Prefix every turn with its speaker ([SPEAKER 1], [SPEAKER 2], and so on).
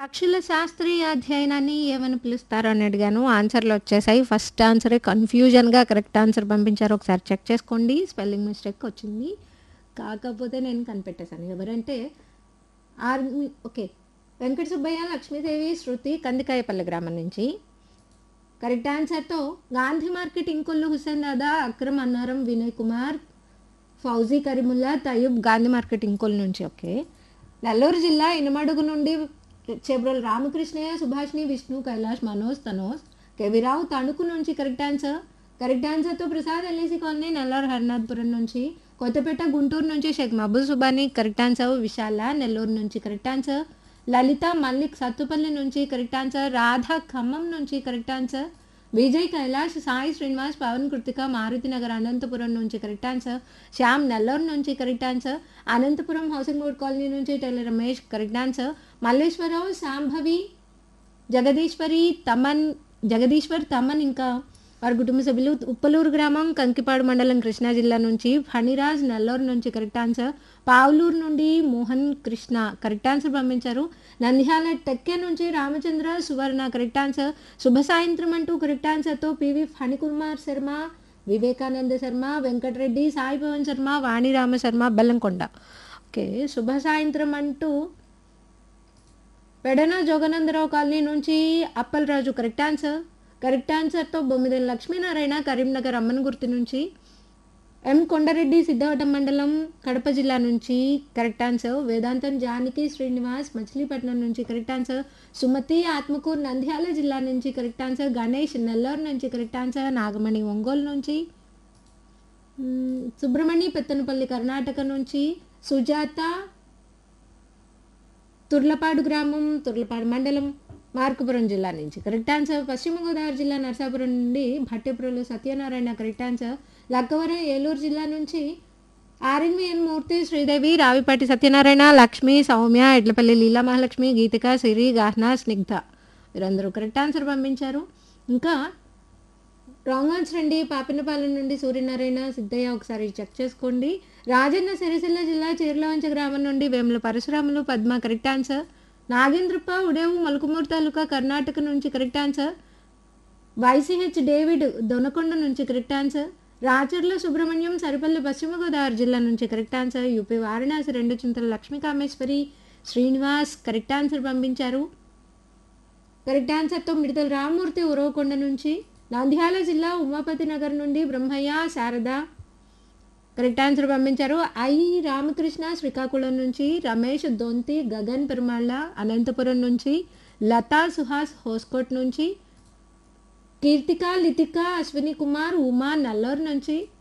[SPEAKER 1] పక్షుల శాస్త్రీయ అధ్యయనాన్ని ఏమని పిలుస్తారు అని అడిగాను ఆన్సర్లు వచ్చేసాయి ఫస్ట్ ఆన్సరే కన్ఫ్యూజన్గా కరెక్ట్ ఆన్సర్ పంపించారు ఒకసారి చెక్ చేసుకోండి స్పెల్లింగ్ మిస్టేక్ వచ్చింది కాకపోతే నేను కనిపెట్టేశాను ఎవరంటే ఆర్మీ ఓకే వెంకట సుబ్బయ్య లక్ష్మీదేవి శృతి కందికాయపల్లి గ్రామం నుంచి కరెక్ట్ ఆన్సర్తో గాంధీ మార్కెట్ ఇంకొల్లు హుసేన్ దాదా అక్రమ్ అన్నారం వినయ్ కుమార్ ఫౌజీ కరీముల్లా తయూబ్ గాంధీ మార్కెట్ ఇంకొల్ నుంచి ఓకే నెల్లూరు జిల్లా ఇనమడుగు నుండి చెబ్రోల్ రామకృష్ణయ్య సుభాష్ని విష్ణు కైలాష్ మనోజ్ తనోజ్ కెవిరావు తణుకు నుంచి కరెక్ట్ ఆన్సర్ కరెక్ట్ ఆన్సర్తో ప్రసాద్ ఎల్ఐసి కాలనీ నెల్లూరు హరినాథ్పురం నుంచి కొత్తపేట గుంటూరు నుంచి షేక్ మహబూబ్ సుబాని కరెక్ట్ ఆన్సర్ విశాల నెల్లూరు నుంచి కరెక్ట్ ఆన్సర్ లలిత మల్లిక్ సత్తుపల్లి నుంచి కరెక్ట్ ఆన్సర్ రాధ ఖమ్మం నుంచి కరెక్ట్ ఆన్సర్ విజయ్ కైలాష్ సాయి శ్రీనివాస్ పవన్ కృతిక మారుతి నగర్ అనంతపురం నుంచి కరెక్ట్ ఆన్సర్ శ్యామ్ నెల్లూరు నుంచి correct answer Anantapur housing board colony నుంచి tailor Ramesh correct answer Malleswararao Shambhavi Jagadeeswari Thaman Jagadeeswar Thaman ఇంకా వారి కుటుంబ సభ్యులు ఉప్పలూరు గ్రామం కంకిపాడు మండలం కృష్ణా జిల్లా నుంచి ఫణిరాజ్ నెల్లూరు నుంచి కరెక్ట్ ఆన్సర్ పావులూరు నుండి మోహన్ కృష్ణ కరెక్ట్ ఆన్సర్ పంపించారు నంద్యాల టెక్కే నుంచి రామచంద్ర సువర్ణ కరెక్ట్ ఆన్సర్ శుభ సాయంత్రం అంటూ కరెక్ట్ ఆన్సర్తో పివి ఫణికుమార్ శర్మ వివేకానంద శర్మ వెంకటరెడ్డి సాయి పవన్ శర్మ వాణిరామ శర్మ బెల్లంకొండ ఓకే శుభ సాయంత్రం అంటూ పెడన జోగనందరావు కాలనీ నుంచి అప్పలరాజు కరెక్ట్ ఆన్సర్ కరెక్ట్ ఆన్సర్తో బొమ్మిదేని లక్ష్మీనారాయణ కరీంనగర్ అమ్మన్గుర్తి నుంచి ఎం కొండారెడ్డి సిద్ధవటం మండలం కడప జిల్లా నుంచి కరెక్ట్ ఆన్సర్ వేదాంతం జానకి శ్రీనివాస్ మచిలీపట్నం నుంచి కరెక్ట్ ఆన్సర్ సుమతి ఆత్మకూరు నంద్యాల జిల్లా నుంచి కరెక్ట్ ఆన్సర్ గణేష్ నెల్లూరు నుంచి కరెక్ట్ ఆన్సర్ నాగమణి ఒంగోలు నుంచి మ్, సుబ్రహ్మణ్య పెత్తనపల్లి కర్ణాటక నుంచి సుజాత తుర్లపాడు గ్రామం తుర్లపాడు మండలం మార్కపురం జిల్లా నుంచి కరెక్ట్ ఆన్సర్ పశ్చిమ గోదావరి జిల్లా నరసాపురం నుండి భట్టెపురలు సత్యనారాయణ కరెక్ట్ ఆన్సర్ లక్కవరం ఏలూరు జిల్లా నుంచి ఆర్ఎన్విఎన్ మూర్తి శ్రీదేవి రావిపాటి సత్యనారాయణ లక్ష్మి సౌమ్య ఎడ్లపల్లి లీలా మహాలక్ష్మి గీతిక సిరి గాహ్నా స్నిగ్ధ వీరందరూ కరెక్ట్ ఆన్సర్ పంపించారు ఇంకా రాంగ్ ఆన్సర్ అండి పాపినపాలెం నుండి సూర్యనారాయణ సిద్ధయ్య ఒకసారి చెక్ చేసుకోండి రాజన్న సిరిసిల్ల జిల్లా చీర్లవంచ గ్రామం నుండి వేముల పరశురాములు పద్మ కరెక్ట్ ఆన్సర్ నాగేంద్రప్ప ఉడేవు మలుకుమూరు తాలూకా కర్ణాటక నుంచి correct answer YCH David Donakonda నుంచి కరెక్ట్ ఆన్సర్ రాచర్ల సుబ్రహ్మణ్యం సరిపల్లి పశ్చిమ గోదావరి జిల్లా నుంచి కరెక్ట్ ఆన్సర్ యూపీ వారణాసి రెండు చింతల లక్ష్మీ కామేశ్వరి శ్రీనివాస్ కరెక్ట్ ఆన్సర్ పంపించారు కరెక్ట్ ఆన్సర్తో మిడతల రామ్మూర్తి ఉరవకొండ నుంచి నంద్యాల జిల్లా ఉమాపతి నగర్ నుండి బ్రహ్మయ్య శారద కరెక్ట్ ఆన్సర్ పంపించారు ఐ రామకృష్ణ శ్రీకాకుళం నుంచి రమేష్ దొంతి గగన్ పెరుమాళ్ళ అనంతపురం నుంచి లతా సుహాస్ హోస్కోట్ నుంచి కీర్తిక లితిక అశ్విని కుమార్ ఉమా నల్లూరు నుంచి